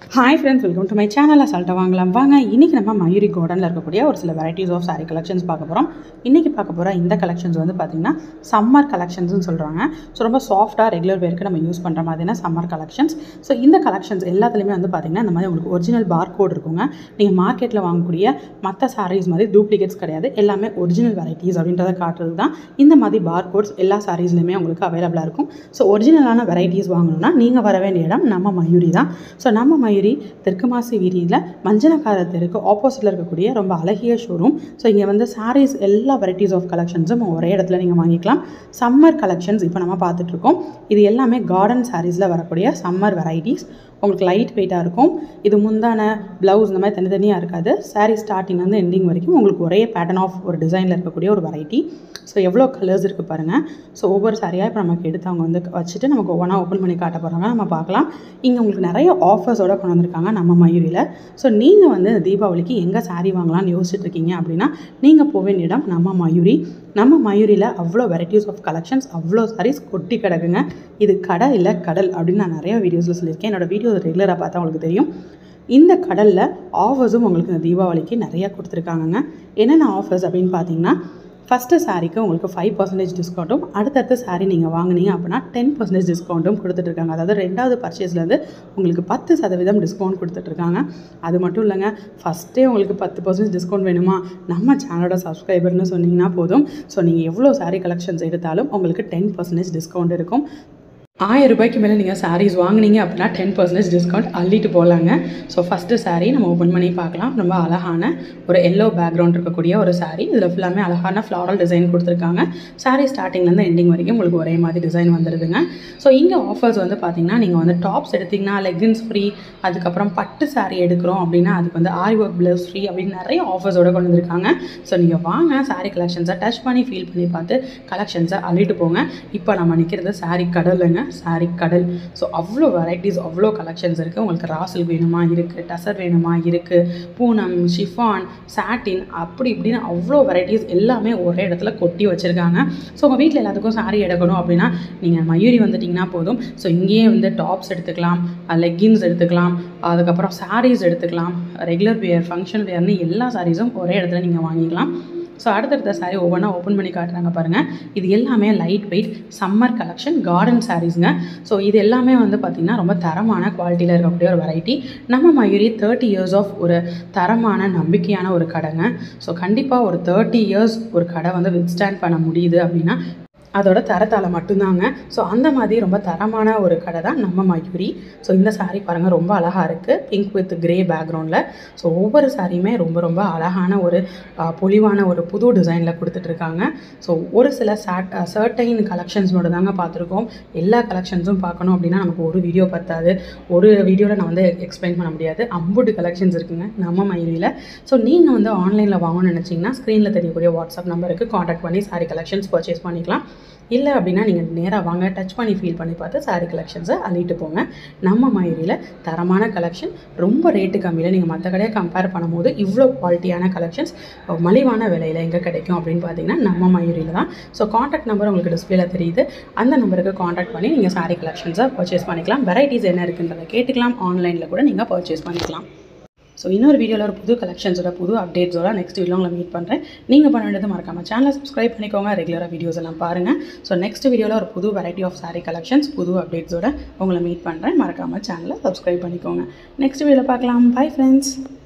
hi friends welcome to my channel அசால்ட்டாக வாங்கலாம் வாங்க இன்றைக்கி நம்ம மயூரி கார்டனில் இருக்கக்கூடிய ஒரு சில வெரைட்டிஸ் ஆஃப் saree கலெக்ஷன்ஸ் பார்க்க போகிறோம் இன்றைக்கி பார்க்க போகிற இந்த கலெக்ஷன்ஸ் வந்து பார்த்திங்கன்னா சம்மர் கலெக்ஷன்ஸ்னு சொல்கிறாங்க ஸோ ரொம்ப சாஃப்டாக ரெகுலர் வேர்க்கு நம்ம யூஸ் பண்ணுற மாதிரியான சம்மர் கலெக்ஷன்ஸ் ஸோ இந்த கலெக்ஷன்ஸ் எல்லாத்துலேயுமே வந்து பார்த்திங்கன்னா இந்த மாதிரி உங்களுக்கு ஒரிஜினல் பார் கோட் இருக்குங்க நீங்கள் மார்க்கெட்டில் வாங்கக்கூடிய மற்ற sarees மாதிரி டூப்ளிகேட்ஸ் கிடையாது எல்லாமே ஒரிஜினல் வெரைட்டிஸ் அப்படின்றத காட்டுறது தான் இந்த மாதிரி பார் கோட்ஸ் எல்லா சாரீஸ்லையுமே உங்களுக்கு அவைலபிளாக இருக்கும் ஸோ ஒரிஜினலான வெரைட்டிஸ் வாங்கணும்னா நீங்கள் வர வேண்டிய இடம் நம்ம மயூரி தான் ஸோ நம்ம மயூரி தெற்குமாசி வீதியில் மஞ்சனக்கார தெருக்கு ஆப்போசிட்டில் இருக்கக்கூடிய ரொம்ப அழகிய ஷோரூம் ஸோ இங்கே வந்து சாரீஸ் எல்லா வெரைட்டிஸ் ஆஃப் கலெக்ஷன்ஸும் ஒரே இடத்துல நீங்கள் வாங்கிக்கலாம் சம்மர் கலெக்ஷன்ஸ் இப்போ நம்ம பார்த்துட்ருக்கோம் இது எல்லாமே கார்டன் சாரீஸில் வரக்கூடிய சம்மர் வெரைட்டிஸ் உங்களுக்கு லைட் வெயிட்டாக இருக்கும் இது முந்தான ப்ளவுஸ் இந்த மாதிரி தனித்தனியாக இருக்காது saree ஸ்டார்டிங் வந்து எண்டிங் வரைக்கும் உங்களுக்கு ஒரே பேட்டர்ன் ஆஃப் ஒரு டிசைனில் இருக்கக்கூடிய ஒரு வெரைட்டி ஸோ எவ்வளோ கலர்ஸ் இருக்குது பாருங்கள் ஸோ ஒவ்வொரு சாரியாக இப்போ நமக்கு எடுத்து அவங்க வந்து வச்சுட்டு நமக்கு ஒவ்வொன்றா ஓப்பன் பண்ணி காட்ட போகிறாங்க நம்ம பார்க்கலாம் இங்கே உங்களுக்கு நிறைய ஆஃபர்ஸோட கொண்டு வந்திருக்காங்க நம்ம மயூரியில் ஸோ நீங்கள் வந்து இந்த தீபாவளிக்கு எங்கே saree வாங்கலாம்னு யோசிச்சுட்டு இருக்கீங்க அப்படின்னா நீங்கள் போக வேண்டிய இடம் நம்ம மயூரி நம்ம மயூரியில் அவ்வளோ வெரைட்டிஸ் ஆஃப் கலெக்ஷன்ஸ் அவ்வளோ sarees கொட்டி கிடக்குங்க இது கடை இல்லை கடல் அப்படின்னு நான் நிறைய வீடியோஸில் சொல்லியிருக்கேன் என்னோட வீடியோ ரெகுலராக பார்த்தா உங்களுக்கு தெரியும் இந்த கடலில் ஆஃபர்ஸும் உங்களுக்கு இந்த தீபாவளிக்கு நிறையா கொடுத்துருக்காங்கங்க என்னென்ன ஆஃபர்ஸ் அப்படின்னு பார்த்தீங்கன்னா ஃபஸ்ட்டு சாரீக்கு உங்களுக்கு ஃபைவ் பர்சன்டேஜ் டிஸ்கவுண்ட்டும் அடுத்தடுத்த சாரீ நீங்கள் வாங்குனீங்க அப்படின்னா டென் பர்சன்டேஜ் டிஸ்கவுண்ட்டும் கொடுத்துட்ருக்காங்க அதாவது ரெண்டாவது பர்ச்சேஸ்லேருந்து உங்களுக்கு பத்து சதவீதம் டிஸ்கவுண்ட் கொடுத்துட்ருக்காங்க அது மட்டும் இல்லைங்க ஃபஸ்ட்டே உங்களுக்கு பத்து பர்சன்டேஜ் டிஸ்கவுண்ட் வேணுமா நம்ம சேனலோட சப்ஸ்கிரைபர்னு சொன்னீங்கன்னா போதும் ஸோ நீங்கள் எவ்வளோ சாரீ கலெக்ஷன்ஸ் எடுத்தாலும் உங்களுக்கு டென் பர்சன்டேஜ் டிஸ்கவுண்ட் இருக்கும் ஆயிரம் ரூபாய்க்கு மேலே நீங்கள் சாரீஸ் வாங்குனீங்க அப்படின்னா டென் பர்சன்டேஜ் டிஸ்கவுண்ட் அள்ளிட்டு போகலாங்க ஸோ ஃபஸ்ட்டு saree நம்ம ஓப்பன் பண்ணி பார்க்கலாம் ரொம்ப அழகான ஒரு எல்லோ பேக்ரவுண்ட் இருக்கக்கூடிய ஒரு saree இதில் ஃபுல்லாமே அழகான ஃப்ளாரல் டிசைன் கொடுத்துருக்காங்க saree ஸ்டார்டிங்லேருந்து எண்டிங் வரைக்கும் உங்களுக்கு ஒரே மாதிரி டிசைன் வந்துடுதுங்க ஸோ இங்கே ஆஃபர்ஸ் வந்து பார்த்தீங்கன்னா நீங்கள் வந்து டாப்ஸ் எடுத்திங்கன்னா லெகின்ஸ் ஃப்ரீ அதுக்கப்புறம் பட்டு saree எடுக்கிறோம் அப்படின்னா அதுக்கு வந்து ஆரி ஒர்க் ப்ளவுஸ் ஃப்ரீ அப்படின்னு நிறைய ஆஃபர்ஸோட கொண்டு வந்திருக்காங்க ஸோ நீங்கள் வாங்க saree கலெக்ஷன்ஸை டச் பண்ணி ஃபீல் பண்ணி பார்த்து கலெக்ஷன்ஸை அள்ளிட்டு போங்க இப்போ நம்ம நிற்கிறது saree கடலுங்க saree கடல் ஸோ அவ்வளோ வெரைட்டிஸ் அவ்வளோ கலெக்ஷன்ஸ் இருக்குது உங்களுக்கு ராசல் வேணுமா இருக்குது டசர் வேணுமா இருக்குது பூனம் ஷிஃபான் சாட்டின் அப்படி இப்படின்னு அவ்வளோ வெரைட்டிஸ் எல்லாமே ஒரே இடத்துல கொட்டி வச்சுருக்காங்க ஸோ உங்கள் வீட்டில் எல்லாத்துக்கும் saree எடுக்கணும் அப்படின்னா நீங்கள் மயூரி வந்துட்டிங்கன்னா போதும் ஸோ இங்கேயே வந்து டாப்ஸ் எடுத்துக்கலாம் லெக்கின்ஸ் எடுத்துக்கலாம் அதுக்கப்புறம் sarees எடுத்துக்கலாம் ரெகுலர் வேர் ஃபங்க்ஷன் வேர்னு எல்லா சாரீஸும் ஒரே இடத்துல நீங்கள் வாங்கிக்கலாம் ஸோ அடுத்தடுத்த saree ஒவ்வொன்றா ஓப்பன் பண்ணி காட்டுறாங்க பாருங்கள் இது எல்லாமே light weight summer collection cotton சாரீஸுங்க ஸோ இது எல்லாமே வந்து பார்த்திங்கன்னா ரொம்ப தரமான குவாலிட்டியில் இருக்கக்கூடிய ஒரு வெரைட்டி நம்ம மயூரி தேர்ட்டி இயர்ஸ் ஆஃப் ஒரு தரமான நம்பிக்கையான ஒரு கடைங்க ஸோ கண்டிப்பாக ஒரு தேர்ட்டி இயர்ஸ் ஒரு கடை வந்து வித்ஸ்டாண்ட் பண்ண முடியுது அப்படின்னா அதோட தரத்தால் மட்டும்தாங்க ஸோ அந்த மாதிரி ரொம்ப தரமான ஒரு கடை தான் நம்ம மயூரி ஸோ இந்த saree பாருங்கள் ரொம்ப அழகாக இருக்குது பிங்க் வித் கிரே பேக்ரவுண்டில் ஸோ ஒவ்வொரு சாரியுமே ரொம்ப ரொம்ப அழகான ஒரு ஆ, பொலிவான ஒரு புது டிசைனில் கொடுத்துட்ருக்காங்க ஸோ ஒரு சில சாட் சர்டைன் கலெக்ஷன்ஸ் மட்டும் தாங்க பார்த்துருக்கோம் எல்லா கலெக்ஷன்ஸும் பார்க்கணும் அப்படின்னா நமக்கு ஒரு வீடியோ பத்தாது ஒரு வீடியோவில் நான் வந்து எக்ஸ்பிளைன் பண்ண முடியாது அம்புட்டு கலெக்ஷன்ஸ் இருக்குங்க நம்ம மயூரியில் ஸோ நீங்கள் வந்து ஆன்லைனில் வாங்கணும்னு நினச்சிங்கன்னா ஸ்க்ரீனில் தெரியக்கூடிய வாட்ஸ்அப் நம்பருக்கு காண்டாக்ட் பண்ணி சாரி கலெக்ஷன்ஸ் பர்ச்சேஸ் பண்ணிக்கலாம் இல்லை அப்படின்னா நீங்கள் நேராக வாங்க டச் பண்ணி ஃபீல் பண்ணி பார்த்து சாரி கலெக்ஷன்ஸை அள்ளிட்டு போங்க நம்ம மயூரியில் தரமான கலெக்ஷன் ரொம்ப ரேட்டு கம்மியில் நீங்கள் மற்ற கடையை கம்பேர் பண்ணும்போது இவ்வளோ குவாலிட்டியான கலெக்ஷன்ஸ் மலிவான விலையில் எங்கே கிடைக்கும் அப்படின்னு பார்த்தீங்கன்னா நம்ம மயூரியில் தான் ஸோ காண்டாக்ட் நம்பர் உங்களுக்கு டிஸ்பிளேல தெரியுது அந்த நம்பருக்கு காண்டாக்ட் பண்ணி நீங்கள் சாரி கலெக்ஷன்ஸை பர்ச்சேஸ் பண்ணிக்கலாம் வெரைட்டிஸ் என்ன இருக்குன்றதை கேட்டுக்கலாம் ஆன்லைனில் கூட நீங்கள் பர்ச்சேஸ் பண்ணிக்கலாம் ஸோ இன்னொரு வீடியோவில் ஒரு புது கலெக்ஷன்ஸோட புது அப்டேட்ஸோட நெக்ஸ்ட் வீடியோ உங்களை மீட் பண்ணுறேன் நீங்கள் பண்ண வேண்டியது மறக்காம சேனலை சப்ஸ்கிரைப் பண்ணிக்கோங்க ரெகுலராக வீடியோஸ் எல்லாம் பாருங்கள் ஸோ நெக்ஸ்ட் வீடியோவில் ஒரு புது வெரைட்டி ஆஃப் saree கலெக்ஷன்ஸ் புது அப்டேட்ஸோட உங்களை மீட் பண்ணுறேன் மறக்காமல் சேனலை சப்ஸ்கிரைப் பண்ணிக்கோங்க நெக்ஸ்ட் வீடியோவில் பார்க்கலாம் பை ஃப்ரெண்ட்ஸ்